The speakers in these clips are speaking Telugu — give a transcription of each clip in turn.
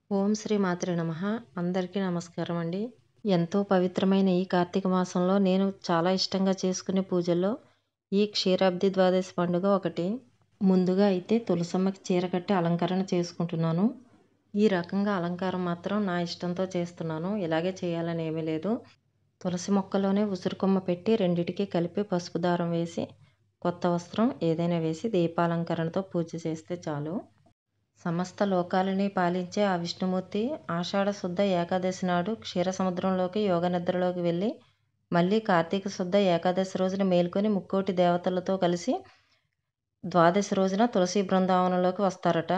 ఓం శ్రీ మాత్రే నమ అందరికీ నమస్కారం అండి ఎంతో పవిత్రమైన ఈ కార్తీక మాసంలో నేను చాలా ఇష్టంగా చేసుకునే పూజల్లో ఈ క్షీరాబ్ది ద్వాదశి పండుగ ఒకటి ముందుగా అయితే తులసమ్మకి చీర కట్టి అలంకరణ చేసుకుంటున్నాను ఈ రకంగా అలంకారం మాత్రం నా ఇష్టంతో చేస్తున్నాను ఇలాగే చేయాలని ఏమీ లేదు తులసి మొక్కలోనే ఉసురుకొమ్మ పెట్టి రెండిటికి కలిపి పసుపు దారం వేసి కొత్త వస్త్రం ఏదైనా వేసి దీపాలంకరణతో పూజ చేస్తే చాలు సమస్త లోకాలని పాలించే ఆ విష్ణుమూర్తి ఆషాఢ శుద్ధ ఏకాదశి నాడు క్షీర సముద్రంలోకి యోగ నిద్రలోకి వెళ్ళి మళ్ళీ కార్తీక శుద్ధ ఏకాదశి రోజున మేల్కొని ముక్కోటి దేవతలతో కలిసి ద్వాదశి రోజున తులసి బృందావనంలోకి వస్తారట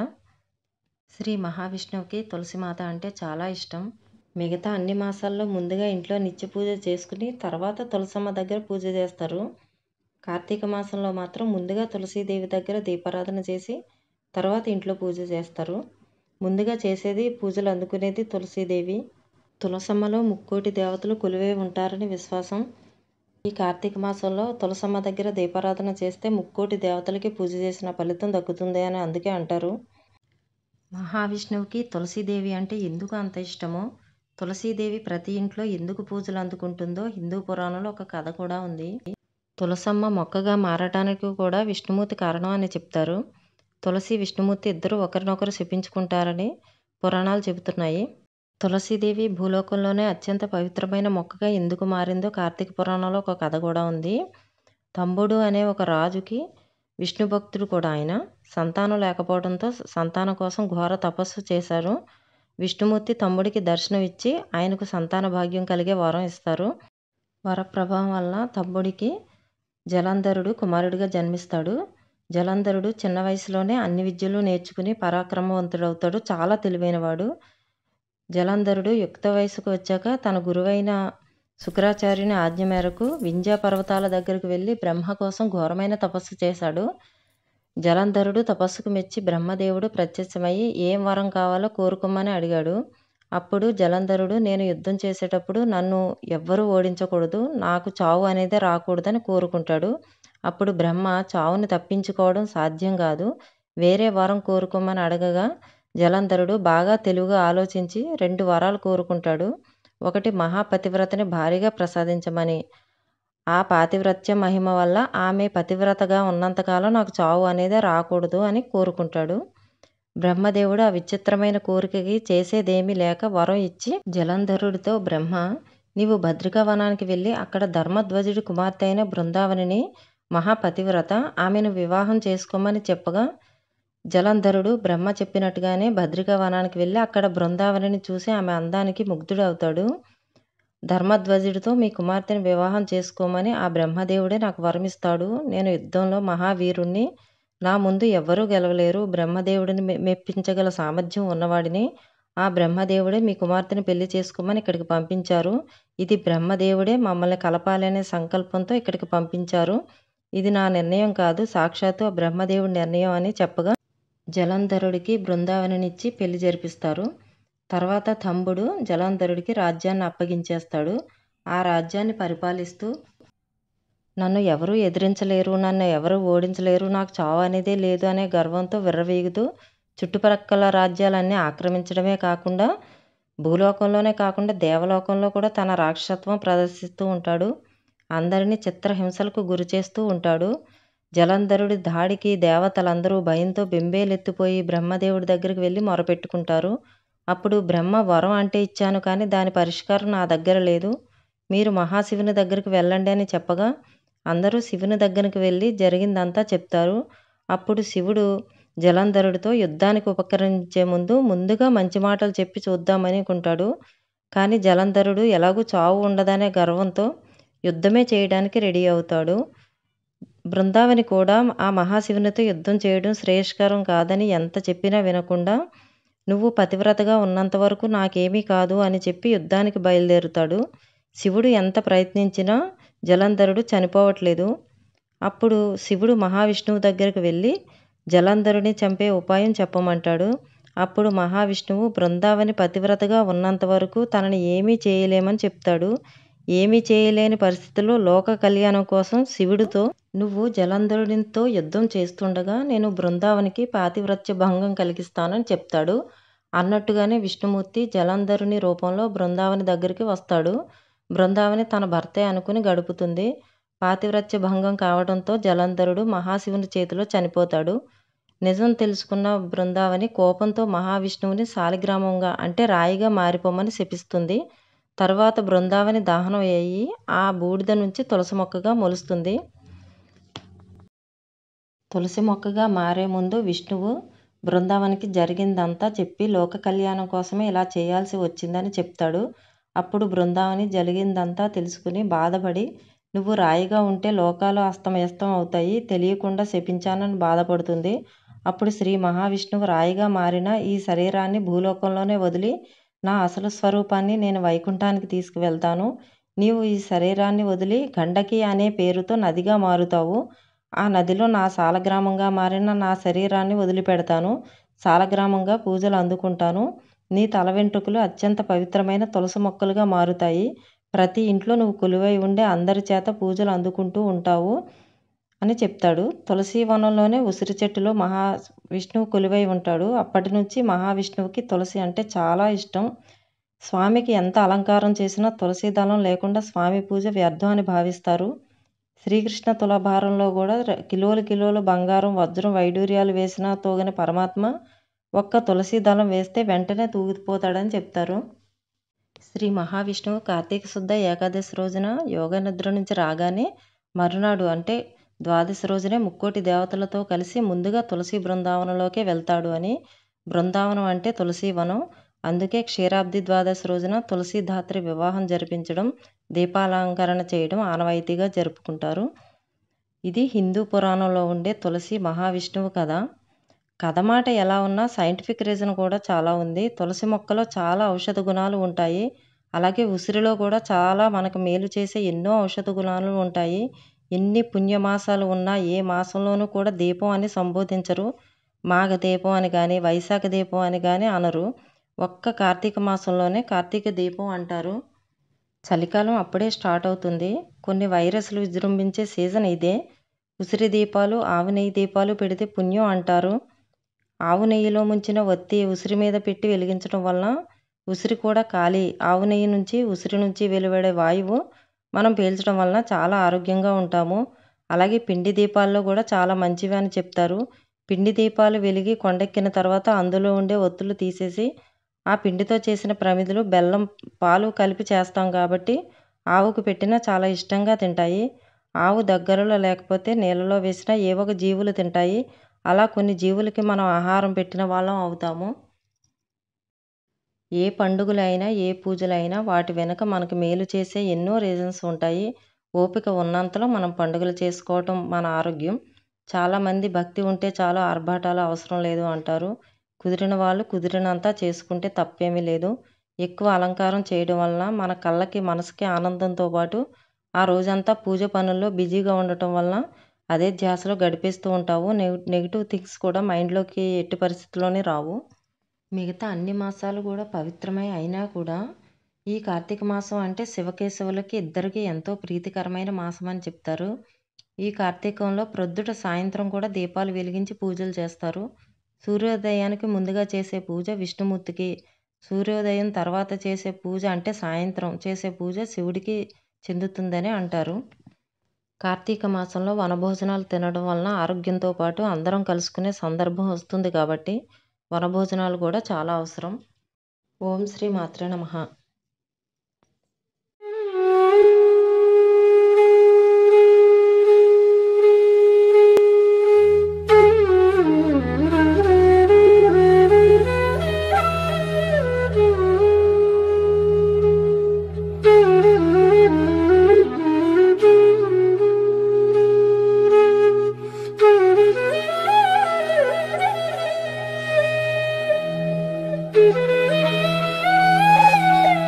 శ్రీ మహావిష్ణువుకి తులసిమాత అంటే చాలా ఇష్టం మిగతా అన్ని మాసాల్లో ముందుగా ఇంట్లో నిత్య పూజ చేసుకుని తర్వాత తులసమ్మ దగ్గర పూజ చేస్తారు కార్తీక మాసంలో మాత్రం ముందుగా తులసీదేవి దగ్గర దీపారాధన చేసి తర్వాత ఇంట్లో పూజ చేస్తారు ముందుగా చేసేది పూజలు అందుకునేది తులసీదేవి తులసమ్మలో ముక్కోటి దేవతలు కొలువై ఉంటారని విశ్వాసం ఈ కార్తీక మాసంలో తులసమ్మ దగ్గర దీపారాధన చేస్తే ముక్కోటి దేవతలకి పూజ చేసిన ఫలితం దక్కుతుంది అని అందుకే అంటారు మహావిష్ణువుకి తులసీదేవి అంటే ఎందుకు అంత ఇష్టమో తులసీదేవి ప్రతి ఇంట్లో ఎందుకు పూజలు అందుకుంటుందో హిందూ పురాణంలో ఒక కథ కూడా ఉంది తులసమ్మ మొక్కగా మారటానికి కూడా విష్ణుమూర్తి కారణం అని చెప్తారు తులసి విష్ణుమూర్తి ఇద్దరు ఒకరినొకరు శపించుకుంటారని పురాణాలు చెబుతున్నాయి తులసీదేవి భూలోకంలోనే అత్యంత పవిత్రమైన మొక్కగా ఎందుకు మారిందో కార్తీక పురాణంలో ఒక కథ కూడా ఉంది తంబుడు అనే ఒక రాజుకి విష్ణు భక్తుడు కూడా ఆయన సంతానం లేకపోవడంతో సంతానం కోసం ఘోర తపస్సు చేశారు విష్ణుమూర్తి తమ్ముడికి దర్శనం ఇచ్చి ఆయనకు సంతాన భాగ్యం కలిగే వరం ఇస్తారు వరప్రభావం వలన తమ్ముడికి జలంధరుడు కుమారుడిగా జన్మిస్తాడు జలంధరుడు చిన్న వయసులోనే అన్ని విద్యలు నేర్చుకుని పరాక్రమవంతుడవుతాడు చాలా తెలివైనవాడు జలంధరుడు యుక్త వయసుకు వచ్చాక తన గురువైన శుక్రాచార్యుని ఆజ్ఞ మేరకు వింధ్యా పర్వతాల దగ్గరకు వెళ్ళి బ్రహ్మ కోసం ఘోరమైన తపస్సు చేశాడు జలంధరుడు తపస్సుకు మెచ్చి బ్రహ్మదేవుడు ప్రత్యక్షమయ్యి ఏం వరం కావాలో కోరుకోమని అడిగాడు అప్పుడు జలంధరుడు నేను యుద్ధం చేసేటప్పుడు నన్ను ఎవ్వరూ ఓడించకూడదు నాకు చావు అనేది రాకూడదని కోరుకుంటాడు అప్పుడు బ్రహ్మ చావుని తప్పించుకోవడం సాధ్యం కాదు వేరే వరం కోరుకోమని అడగగా జలంధరుడు బాగా తెలివిగా ఆలోచించి రెండు వరాలు కోరుకుంటాడు ఒకటి మహాపతివ్రతని భారీగా ప్రసాదించమని ఆ పాతివ్రత్య మహిమ వల్ల ఆమె పతివ్రతగా ఉన్నంతకాలం నాకు చావు అనేది రాకూడదు అని కోరుకుంటాడు బ్రహ్మదేవుడు ఆ విచిత్రమైన కోరికకి చేసేదేమీ లేక వరం ఇచ్చి జలంధరుడితో బ్రహ్మ నీవు భద్రికా వనానికి వెళ్ళి అక్కడ ధర్మధ్వజుడి కుమార్తె అయిన బృందావనిని మహాపతివ్రత ఆమెను వివాహం చేసుకోమని చెప్పగా జలంధరుడు బ్రహ్మ చెప్పినట్టుగానే భద్రికా వనానికి వెళ్ళి అక్కడ బృందావనిని చూసి ఆమె అందానికి ముగ్ధుడు అవుతాడు ధర్మధ్వజుడితో మీ కుమార్తెని వివాహం చేసుకోమని ఆ బ్రహ్మదేవుడే నాకు వరమిస్తాడు నేను యుద్ధంలో మహావీరుణ్ణి నా ముందు ఎవ్వరూ గెలవలేరు బ్రహ్మదేవుడిని మెప్పించగల సామర్థ్యం ఉన్నవాడిని ఆ బ్రహ్మదేవుడే మీ కుమార్తెని పెళ్లి చేసుకోమని ఇక్కడికి పంపించారు ఇది బ్రహ్మదేవుడే మమ్మల్ని కలపాలనే సంకల్పంతో ఇక్కడికి పంపించారు ఇది నా నిర్ణయం కాదు సాక్షాత్తు ఆ బ్రహ్మదేవుడి నిర్ణయం అని చెప్పగా జలంధరుడికి బృందావనినిచ్చి పెళ్లి జరిపిస్తారు తర్వాత తంబుడు జలంధరుడికి రాజ్యాన్ని అప్పగించేస్తాడు ఆ రాజ్యాన్ని పరిపాలిస్తూ నన్ను ఎవరూ ఎదిరించలేరు నన్ను ఎవరు ఓడించలేరు నాకు చావు అనేదే లేదు అనే గర్వంతో విర్రవీగుతూ చుట్టుపక్కల రాజ్యాలన్నీ ఆక్రమించడమే కాకుండా భూలోకంలోనే కాకుండా దేవలోకంలో కూడా తన రాక్షసత్వం ప్రదర్శిస్తూ ఉంటాడు అందరినీ చిత్రహింసలకు గురి చేస్తూ ఉంటాడు జలంధరుడి దాడికి దేవతలందరూ భయంతో బెంబేలెత్తిపోయి బ్రహ్మదేవుడి దగ్గరికి వెళ్ళి మొరపెట్టుకుంటారు అప్పుడు బ్రహ్మ వరం అంటే ఇచ్చాను కానీ దాని పరిష్కారం నా దగ్గర లేదు మీరు మహాశివుని దగ్గరికి వెళ్ళండి అని చెప్పగా అందరూ శివుని దగ్గరికి వెళ్ళి జరిగిందంతా చెప్తారు అప్పుడు శివుడు జలంధరుడితో యుద్ధానికి ఉపకరించే ముందు ముందుగా మంచి మాటలు చెప్పి చూద్దామని అనుకుంటాడు కానీ జలంధరుడు ఎలాగూ చావు ఉండదనే గర్వంతో యుద్ధమే చేయడానికి రెడీ అవుతాడు బృందావని కూడా ఆ మహాశివునితో యుద్ధం చేయడం శ్రేయస్కరం కాదని ఎంత చెప్పినా వినకుండా నువ్వు పతివ్రతగా ఉన్నంత వరకు నాకేమీ కాదు అని చెప్పి యుద్ధానికి బయలుదేరుతాడు శివుడు ఎంత ప్రయత్నించినా జలంధరుడు చనిపోవట్లేదు అప్పుడు శివుడు మహావిష్ణువు దగ్గరకు వెళ్ళి జలంధరుని చంపే ఉపాయం చెప్పమంటాడు అప్పుడు మహావిష్ణువు బృందావని పతివ్రతగా ఉన్నంత వరకు తనని ఏమీ చేయలేమని చెప్తాడు ఏమీ చేయలేని పరిస్థితుల్లో లోక కళ్యాణం కోసం శివుడితో నువ్వు జలంధరునితో యుద్ధం చేస్తుండగా నేను బృందావనికి పాతివ్రత్య భంగం కలిగిస్తానని చెప్తాడు అన్నట్టుగానే విష్ణుమూర్తి జలంధరుని రూపంలో బృందావని దగ్గరికి వస్తాడు బృందావని తన భర్తే అనుకుని గడుపుతుంది పాతివ్రత్య భంగం కావడంతో జలంధరుడు మహాశివుని చేతిలో చనిపోతాడు నిజం తెలుసుకున్న బృందావని కోపంతో మహావిష్ణువుని శాలిగ్రామంగా అంటే రాయిగా మారిపోమని శపిస్తుంది తర్వాత బృందావని దహనం అయ్యి ఆ బూడిద నుంచి తులసి మొక్కగా మొలుస్తుంది తులసి మొక్కగా మారే ముందు విష్ణువు బృందావనికి జరిగిందంతా చెప్పి లోక కళ్యాణం కోసమే ఇలా చేయాల్సి వచ్చిందని చెప్తాడు అప్పుడు బృందావని జరిగిందంతా తెలుసుకుని బాధపడి నువ్వు రాయిగా ఉంటే లోకాలు అస్తమయస్తం అవుతాయి తెలియకుండా శపించానని బాధపడుతుంది అప్పుడు శ్రీ మహావిష్ణువు రాయిగా మారిన ఈ శరీరాన్ని భూలోకంలోనే వదిలి నా అసలు స్వరూపాన్ని నేను వైకుంఠానికి తీసుకువెళ్తాను నీవు ఈ శరీరాన్ని వదిలి గండకి అనే పేరుతో నదిగా మారుతావు ఆ నదిలో నా సాలగ్రామంగా మారిన నా శరీరాన్ని వదిలిపెడతాను సాలగ్రామంగా పూజలు అందుకుంటాను నీ తల వెంట్రుకలు అత్యంత పవిత్రమైన తులసి మొక్కలుగా మారుతాయి ప్రతి ఇంట్లో నువ్వు కొలువై ఉండే అందరి చేత పూజలు అందుకుంటూ ఉంటావు అని చెప్తాడు తులసి వనంలోనే ఉసిరి చెట్టులో మహా విష్ణువు కొలువై ఉంటాడు అప్పటి నుంచి మహావిష్ణువుకి తులసి అంటే చాలా ఇష్టం స్వామికి ఎంత అలంకారం చేసినా తులసి దళం లేకుండా స్వామి పూజ వ్యర్థం అని భావిస్తారు శ్రీకృష్ణ తులభారంలో కూడా కిలోలు కిలోలు బంగారం వజ్రం వైడూర్యాలు వేసినా తోగని పరమాత్మ ఒక్క తులసి దళం వేస్తే వెంటనే తూగిపోతాడని చెప్తారు శ్రీ మహావిష్ణువు కార్తీక శుద్ధ ఏకాదశి రోజున యోగ నిద్ర నుంచి రాగానే మరునాడు అంటే ద్వాదశి రోజునే ముక్కోటి దేవతలతో కలిసి ముందుగా తులసి బృందావనంలోకే వెళ్తాడు అని బృందావనం అంటే తులసి వనం అందుకే క్షీరాబ్ది ద్వాదశి రోజున తులసి ధాత్రి వివాహం జరిపించడం దీపాలంకరణ చేయడం ఆనవాయితీగా జరుపుకుంటారు ఇది హిందూ పురాణంలో ఉండే తులసి మహావిష్ణువు కథ కథ మాట ఎలా ఉన్నా సైంటిఫిక్ రీజన్ కూడా చాలా ఉంది తులసి మొక్కలో చాలా ఔషధ గుణాలు ఉంటాయి అలాగే ఉసిరిలో కూడా చాలా మనకు మేలు చేసే ఎన్నో ఔషధ గుణాలు ఉంటాయి ఎన్ని పుణ్యమాసాలు ఉన్నా ఏ మాసంలోనూ కూడా దీపం అని సంబోధించరు మాఘ దీపం అని కానీ వైశాఖ దీపం అని కానీ అనరు ఒక్క కార్తీక మాసంలోనే కార్తీక దీపం అంటారు చలికాలం అప్పుడే స్టార్ట్ అవుతుంది కొన్ని వైరస్లు విజృంభించే సీజన్ ఇదే ఉసిరి దీపాలు ఆవు నెయ్యి దీపాలు పెడితే పుణ్యం అంటారు ఆవు నెయ్యిలో ముంచిన ఒత్తి ఉసిరి మీద పెట్టి వెలిగించడం వలన ఉసిరి కూడా ఖాళీ ఆవు నెయ్యి నుంచి ఉసిరి నుంచి వెలువడే వాయువు మనం పీల్చడం వలన చాలా ఆరోగ్యంగా ఉంటాము అలాగే పిండి దీపాల్లో కూడా చాలా మంచివి అని చెప్తారు పిండి దీపాలు వెలిగి కొండెక్కిన తర్వాత అందులో ఉండే ఒత్తులు తీసేసి ఆ పిండితో చేసిన ప్రమిదలు బెల్లం పాలు కలిపి చేస్తాం కాబట్టి ఆవుకు పెట్టినా చాలా ఇష్టంగా తింటాయి ఆవు దగ్గరలో లేకపోతే నీళ్ళలో వేసినా ఏ ఒక జీవులు తింటాయి అలా కొన్ని జీవులకి మనం ఆహారం పెట్టిన వాళ్ళం అవుతాము ఏ పండుగలైనా ఏ పూజలైనా వాటి వెనుక మనకు మేలు చేసే ఎన్నో రీజన్స్ ఉంటాయి ఓపిక ఉన్నంతలో మనం పండుగలు చేసుకోవటం మన ఆరోగ్యం చాలామంది భక్తి ఉంటే చాలు ఆర్భాటాలు అవసరం లేదు అంటారు కుదిరిన వాళ్ళు కుదిరినంత చేసుకుంటే తప్పేమీ లేదు ఎక్కువ అలంకారం చేయడం వలన మన కళ్ళకి మనసుకి ఆనందంతో పాటు ఆ రోజంతా పూజ పనుల్లో బిజీగా ఉండటం వలన అదే ధ్యాసలో గడిపేస్తూ ఉంటావు నెగిటివ్ థింగ్స్ కూడా మైండ్లోకి ఎట్టి పరిస్థితుల్లోనే రావు మిగతా అన్ని మాసాలు కూడా పవిత్రమై అయినా కూడా ఈ కార్తీక మాసం అంటే శివకేశవులకి ఇద్దరికి ఎంతో ప్రీతికరమైన మాసం అని చెప్తారు ఈ కార్తీకంలో ప్రొద్దుట సాయంత్రం కూడా దీపాలు వెలిగించి పూజలు చేస్తారు సూర్యోదయానికి ముందుగా చేసే పూజ విష్ణుమూర్తికి సూర్యోదయం తర్వాత చేసే పూజ అంటే సాయంత్రం చేసే పూజ శివుడికి చెందుతుందని అంటారు కార్తీక మాసంలో వనభోజనాలు తినడం వలన ఆరోగ్యంతో పాటు అందరం కలుసుకునే సందర్భం వస్తుంది కాబట్టి వనభోజనాలు కూడా చాలా అవసరం ఓం శ్రీ మాత్రే నమః Thank you.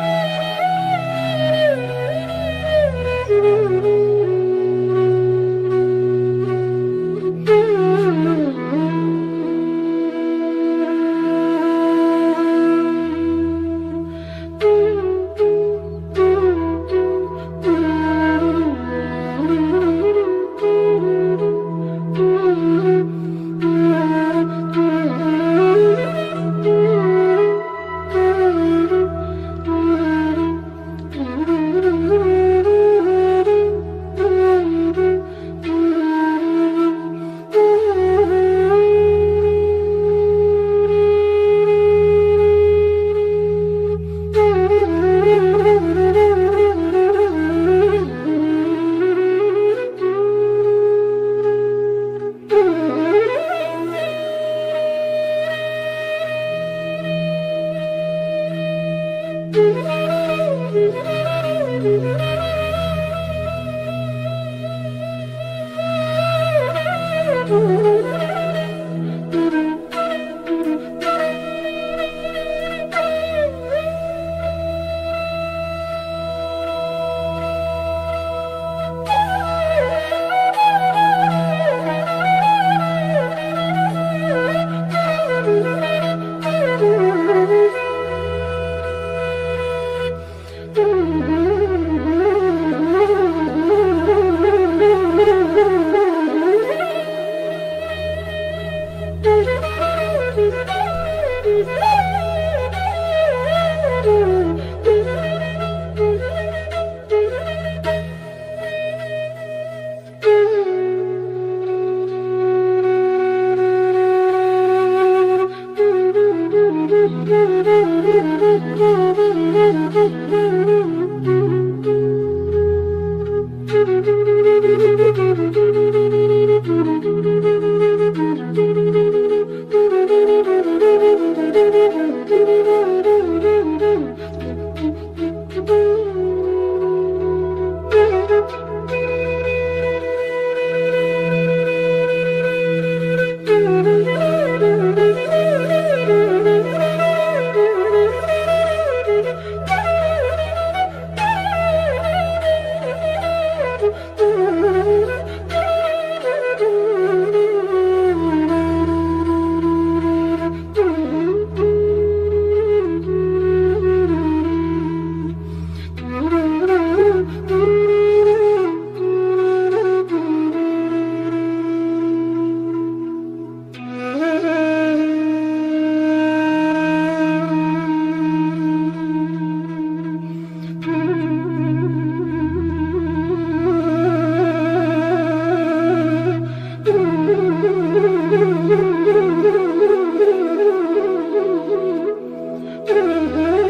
Thank you.